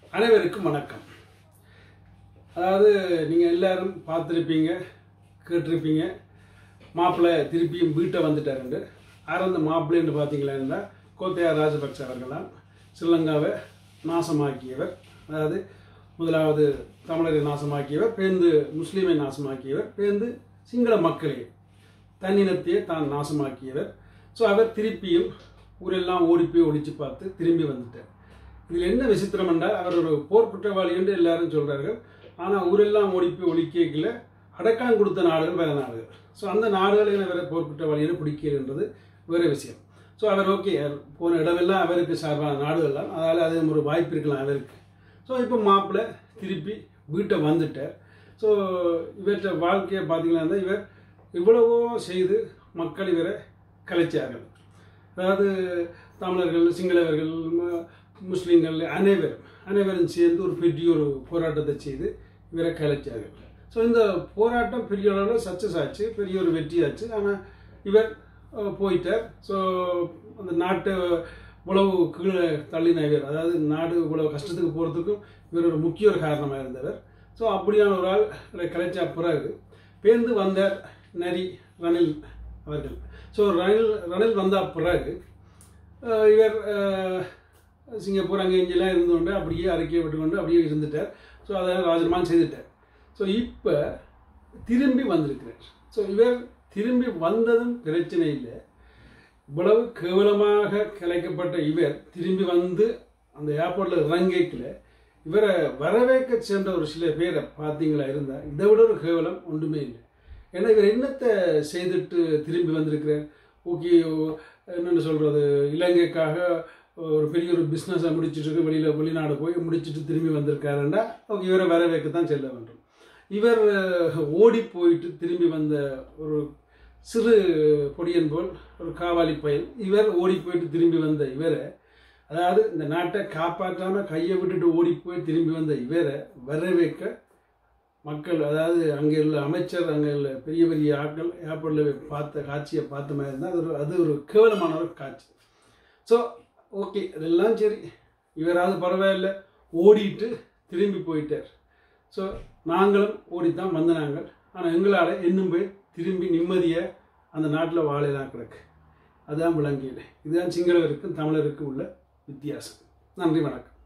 அனைவருக்கும் வணக்கம் அதாவது நீங்கள் எல்லாரும் பார்த்துருப்பீங்க கேட்டிருப்பீங்க மாப்பிள்ளை திருப்பியும் வீட்டை வந்துட்டாருண்டு யார் அந்த மாப்பிள்ளைன்னு பார்த்தீங்களா கோத்தையா ராஜபக்ச அவர்களாம் ஸ்ரீலங்காவை நாசமாக்கியவர் அதாவது முதலாவது தமிழரை நாசமாக்கியவர் பேர்ந்து முஸ்லீமை நாசமாக்கியவர் பேர்ந்து சிங்கள மக்களை தன்னினத்தையே தான் நாசமாக்கியவர் ஸோ அவர் திருப்பியும் ஊரெல்லாம் ஓடி போய் ஒழிச்சு பார்த்து திரும்பி வந்துட்டார் இதில் என்ன விசித்திரம் என்றால் அவர் ஒரு போர் குற்றவாளி என்று எல்லாரும் சொல்றார்கள் ஆனால் ஊரெல்லாம் ஓடி போய் ஒழிக்கல அடக்கம் கொடுத்த நாடுகள் வேற நாடுகள் ஸோ அந்த நாடுகளில் வேற போர் குற்றவாளின்னு பிடிக்கிறன்றது வேற விஷயம் ஸோ அவர் ஓகே போன இடமெல்லாம் அவருக்கு சார்பான நாடுகள் தான் அதனால் அது ஒரு வாய்ப்பு இருக்கலாம் அவருக்கு ஸோ இப்போ மாப்பிள்ளை திருப்பி வீட்டை வந்துட்டார் ஸோ இவற்றை வாழ்க்கையை பார்த்தீங்கன்னா இவர் இவ்வளவோ செய்து மக்கள் இவரை கலைச்சார்கள் அதாவது தமிழர்கள் சிங்களவர்கள் ம- முஸ்லீம்கள் அனைவரும் அனைவரும் சேர்ந்து ஒரு பெரிய ஒரு போராட்டத்தை செய்து இவரை கலைச்சார்கள் ஸோ இந்த போராட்டம் பெரிய அளவில் சக்ஸஸ் ஆச்சு பெரிய ஒரு வெற்றி ஆச்சு ஆனால் இவர் அஹ், போயிட்டார் ஸோ அந்த நாட்டை உழவு கீழே தள்ளின இவர் அதாவது நாடு இவ்வளவு கஷ்டத்துக்கு போகிறதுக்கும் இவர் ஒரு முக்கிய ஒரு காரணமாக இருந்தவர் ஸோ அப்படியான ஒரு ஆள் இவரை கலைச்சா பிறகு பேர்ந்து வந்தார் நரி ரணில் அவர்கள் ஸோ ரணில் ரணில் வந்த பிறகு அஹ், இவர் அஹ், சிங்கப்பூர் அங்கே இங்கெல்லாம் இருந்து கொண்டு அப்படியே அறிக்கையை விட்டுக்கொண்டு அப்படியே இருந்துட்டார் ஸோ அதை ராஜமான் செய்துட்டார் ஸோ இப்போ திரும்பி வந்திருக்கிறார் ஸோ இவர் திரும்பி வந்ததும் பிரச்சனை இல்லை இவ்வளவு கேவலமாக கலைக்கப்பட்ட இவர் திரும்பி வந்து அந்த ஏர்போர்ட்டில் இறங்கிக்கல இவரை வரவேற்க சேர்ந்த ஒரு சில பேரை பார்த்தீங்களா இருந்தால் இதை விட ஒரு கேவலம் ஒன்றுமே இல்லை ஏன்னா இவர் என்னத்தை செய்துட்டு திரும்பி வந்திருக்கிறார் ஓகே என்னென்னு சொல்கிறது இலங்கைக்காக ஒரு பெரிய ஒரு பிஸ்னஸை முடிச்சிட்டு வெளியில் வெளிநாடு போய் முடிச்சிட்டு திரும்பி வந்திருக்காருன்னா ஓகே இவரை வரவேற்க தான் செல்ல வேண்டும் இவர் அஹ், ஓடி போயிட்டு திரும்பி வந்த ஒரு சிறு பொடியன் போல் ஒரு காவாலி பயல் இவர் ஓடி போயிட்டு திரும்பி வந்த இவரை அதாவது இந்த நாட்டை காப்பாற்றாம கையை விட்டுட்டு ஓடி போய் திரும்பி வந்த இவரை வரவேற்க மக்கள் அதாவது அங்கே உள்ள அமைச்சர் அங்கே உள்ள பெரிய பெரிய ஆட்கள் ஏர்போர்ட்டில் பார்த்த காட்சியை பார்த்த மாதிரி இருந்தால் அது ஒரு அது ஒரு கேவலமான ஒரு காட்சி ஸோ ஓகே அதெல்லாம் சரி இவராவது பரவாயில்ல ஓடிட்டு திரும்பி போயிட்டார் ஸோ நாங்களும் ஓடித்தான் வந்த நாங்கள் ஆனால் எங்களால் இன்னும் போய் திரும்பி நிம்மதியாக அந்த நாட்டில் வாழைதான் கிடக்கு அதுதான் விளங்கியது இதுதான் சிங்களவருக்கும் தமிழருக்கும் உள்ள வித்தியாசம் நன்றி வணக்கம்